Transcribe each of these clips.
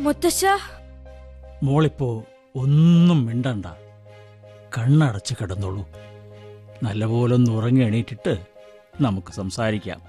മുത്തശ്ശ മോളിപ്പോ ഒന്നും മിണ്ടണ്ട കണ്ണടച്ച് കിടന്നോളൂ നല്ലപോലെ ഒന്ന് ഉറങ്ങി എണീറ്റിട്ട് നമുക്ക് സംസാരിക്കാം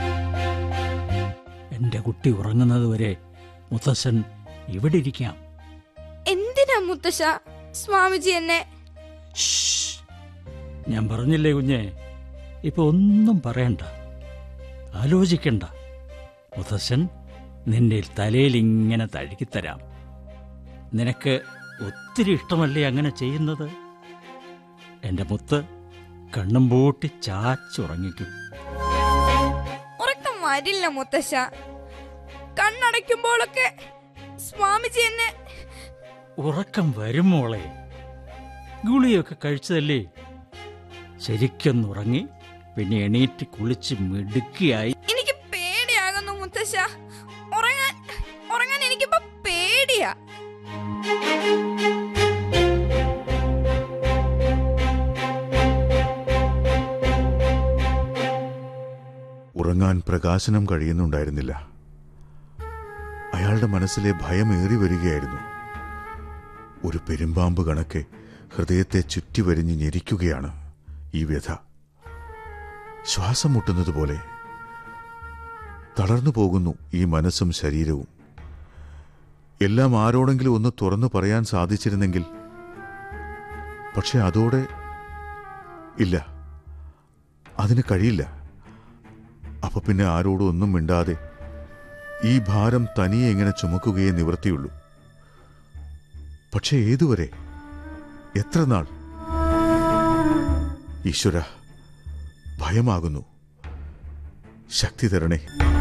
എന്റെ കുട്ടി ഉറങ്ങുന്നത് വരെ മുത്തശ്ശൻ ഇവിടെ ഇരിക്കാം എന്തിനാ മുത്തശ്ശ സ്വാമിജി എന്നെ ശ്ശ്. ഞാൻ പറഞ്ഞില്ലേ കുഞ്ഞെ ഇപ്പൊ ഒന്നും പറയണ്ട ആലോചിക്കണ്ട മുത്തശ്ശൻ നിന്റെ തലയിൽ ഇങ്ങനെ തഴുകിത്തരാം നിനക്ക് ഒത്തിരി ഇഷ്ടമല്ലേ അങ്ങനെ ചെയ്യുന്നത് എന്റെ മുത്ത് കണ്ണും പൂട്ടി ചാച്ചുറങ്ങിക്കും ഉറക്കം വരില്ല മുത്തശ്ശ കണ്ണടയ്ക്കുമ്പോഴൊക്കെ സ്വാമിജി എന്നെ ഉറക്കം വരും മോളെ ഗുളിയൊക്കെ കഴിച്ചതല്ലേ ശരിക്കൊന്നുറങ്ങി പിന്നെ എണീറ്റ് കുളിച്ച് മിടുക്കിയായി എനിക്ക് പേടിയാകുന്നു മുത്തശ്ശ ഉറങ്ങാൻ ഉറങ്ങാൻ എനിക്കിപ്പോ പേടിയാ ഉറങ്ങാൻ പ്രകാശനം കഴിയുന്നുണ്ടായിരുന്നില്ല അയാളുടെ മനസ്സിലെ ഭയം ഏറി വരികയായിരുന്നു ഒരു പെരുമ്പാമ്പ് കണക്കെ ഹൃദയത്തെ ചുറ്റിവരിഞ്ഞ് ഞെരിക്കുകയാണ് ഈ വ്യഥ ശ്വാസം മുട്ടുന്നതുപോലെ തളർന്നു പോകുന്നു ഈ മനസ്സും ശരീരവും എല്ലാം ആരോടെങ്കിലും ഒന്ന് തുറന്നു പറയാൻ സാധിച്ചിരുന്നെങ്കിൽ പക്ഷെ അതോടെ ഇല്ല അതിന് കഴിയില്ല അപ്പൊ പിന്നെ ആരോടും ഒന്നും മിണ്ടാതെ ഈ ഭാരം തനിയെ എങ്ങനെ ചുമക്കുകയേ നിവൃത്തിയുള്ളൂ പക്ഷെ ഏതുവരെ എത്ര നാൾ ഈശ്വര ഭയമാകുന്നു ശക്തി തരണേ